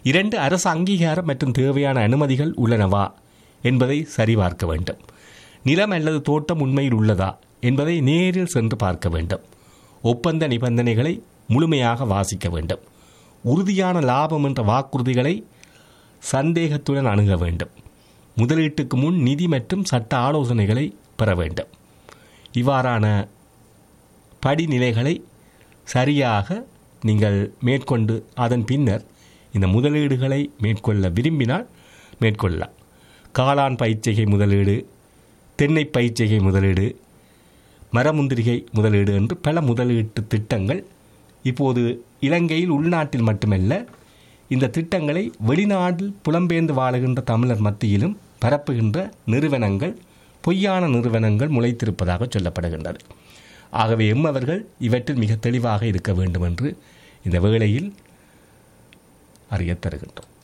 இரண்டு அரசு அங்கீகாரம் மற்றும் தேவையான அனுமதிகள் உள்ளனவா என்பதை சரிபார்க்க வேண்டும் நிலம் அல்லது தோட்டம் உண்மையில் உள்ளதா என்பதை நேரில் சென்று பார்க்க வேண்டும் ஒப்பந்த நிபந்தனைகளை முழுமையாக வாசிக்க வேண்டும் உறுதியான லாபம் என்ற வாக்குறுதிகளை சந்தேகத்துடன் அணுக வேண்டும் முதலீட்டுக்கு முன் நிதி மற்றும் சட்ட ஆலோசனைகளை பெற வேண்டும் இவ்வாறான படிநிலைகளை சரியாக நீங்கள் மேற்கொண்டு அதன் பின்னர் இந்த முதலீடுகளை மேற்கொள்ள விரும்பினால் மேற்கொள்ளலாம் காளான் பயிற்சிகை முதலீடு தென்னை பயிற்சிகை முதலீடு மரமுந்திரிகை முதலீடு என்று பல முதலீட்டு திட்டங்கள் இப்போது இலங்கையில் உள்நாட்டில் மட்டுமல்ல இந்த திட்டங்களை வெளிநாட்டில் புலம்பெயர்ந்து வாழுகின்ற தமிழர் மத்தியிலும் பரப்புகின்ற நிறுவனங்கள் பொய்யான நிறுவனங்கள் முளைத்திருப்பதாக சொல்லப்படுகின்றது ஆகவே எம்மவர்கள் இவற்றில் மிக தெளிவாக இருக்க வேண்டும் என்று இந்த வேளையில் அறியத் தருகின்றோம்